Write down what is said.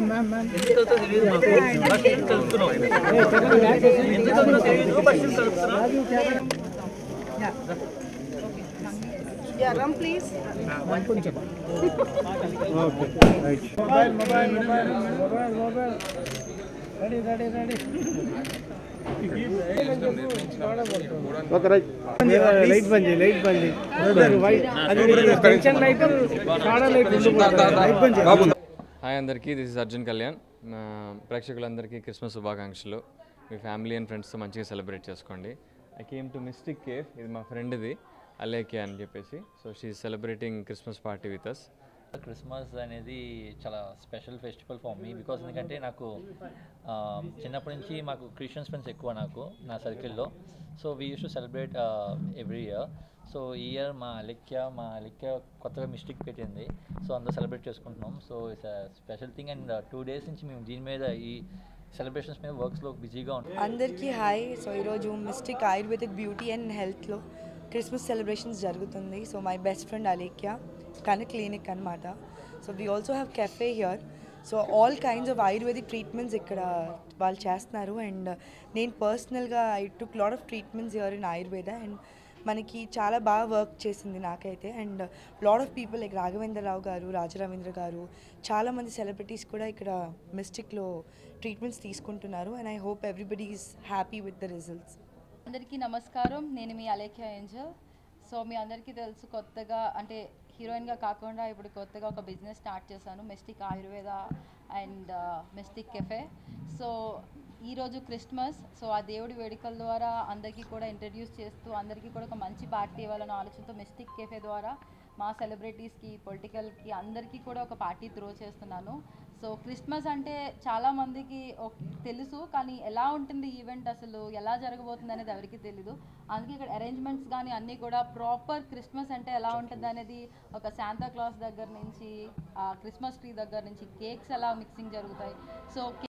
ఎందుకు తెలియదు మాకు బస్సులు కలుపుతున్నాం ఎందుకు తెలియదు బస్సులు కలుపుతున్నాం Yeah, run please. లైట్ బంద్ చేయి లైట్ బంద్ చేయి వైట్ అది టెన్షన్ లైట్ కాడా లైట్ లైట్ బంద్ చేయి హాయ్ అందరికీ దిస్ ఇస్ అర్జున్ కళ్యాణ్ మా ప్రేక్షకులందరికీ క్రిస్మస్ శుభాకాంక్షలు మీ ఫ్యామిలీ అండ్ ఫ్రెండ్స్తో మంచిగా సెలబ్రేట్ చేసుకోండి I came to mystic cafe ఇది మా ఫ్రెండ్ది అలేకే అని చెప్పేసి so she celebrating Christmas party with us Christmas అనేది చాలా special festival for me because ఎందుకంటే నాకు ఆ, చిన్నప్పటి నుంచి మాకు క్రిస్టియన్స్ ఫ్రెండ్స్ ఎక్కువ నాకు నా సర్కిల్లో so we use to celebrate every year so ఈ ఇయర్ మా అలెక్య మా అలెక్య కొత్తగా మిస్టేక్ పెట్టింది సో అందరూ సెలబ్రేట్ చేసుకుంటున్నాం so it's special thing and two days నుంచి మేము దీని మీద ఈ సెలబ్రేషన్స్ మీద వర్క్స్లో బిజీగా ఉంటాం అందరికీ హాయ్ సో ఈరోజు మిస్టిక్ ఆయుర్వేదిక్ బ్యూటీ అండ్ హెల్త్లో క్రిస్మస్ సెలబ్రేషన్స్ జరుగుతుంది so my best friend Alekhya కానీ క్లినిక్ అనమాట so we also have cafe here so all kinds of Ayurvedic treatments ఇక్కడ వాళ్ళు చేస్తున్నారు అండ్ నేను పర్సనల్గా I took lot of treatments here in Ayurveda and మనకి చాలా బాగా వర్క్ చేసింది నాకైతే and lot of people like Raghavendra Rao garu Raja Ravindra garu చాలామంది సెలబ్రిటీస్ కూడా ఇక్కడ మిస్టిక్లో ట్రీట్మెంట్స్ తీసుకుంటున్నారు and I hope everybody is happy with the results అందరికీ నమస్కారం నేను మీ అలేఖ్య ఏంజల్ సో మీ అందరికీ తెలుసు కొత్తగా అంటే హీరోయిన్గా కాకుండా ఇప్పుడు కొత్తగా ఒక బిజినెస్ స్టార్ట్ చేశాను Mystic Ayurveda and Mystic Cafe so ఈరోజు క్రిస్మస్ సో ఆ దేవుడి వేడుకల ద్వారా అందరికీ కూడా ఇంట్రడ్యూస్ చేస్తూ అందరికీ కూడా ఒక మంచి పార్టీ ఇవ్వాలన్న ఆలోచనతో మెస్టిక్ కెఫే ద్వారా మా సెలబ్రిటీస్కి పొలిటికల్కి అందరికీ కూడా ఒక పార్టీ త్రో చేస్తున్నాను సో క్రిస్మస్ అంటే చాలా మందికి ఒక్- తెలుసు కానీ ఎలా ఉంటుంది ఈవెంట్ అసలు ఎలా జరగబోతుంది అనేది ఎవరికి తెలీదు అందుకే ఇక్కడ అరేంజ్మెంట్స్ కానీ అన్నీ కూడా ప్రాపర్ క్రిస్మస్ అంటే ఎలా ఉంటుంది అనేది ఒక శాంతా క్లాస్ దగ్గర నుంచి ఆ క్రిస్మస్ ట్రీ దగ్గర నుంచి కేక్స్ ఎలా మిక్సింగ్ జరుగుతాయి సో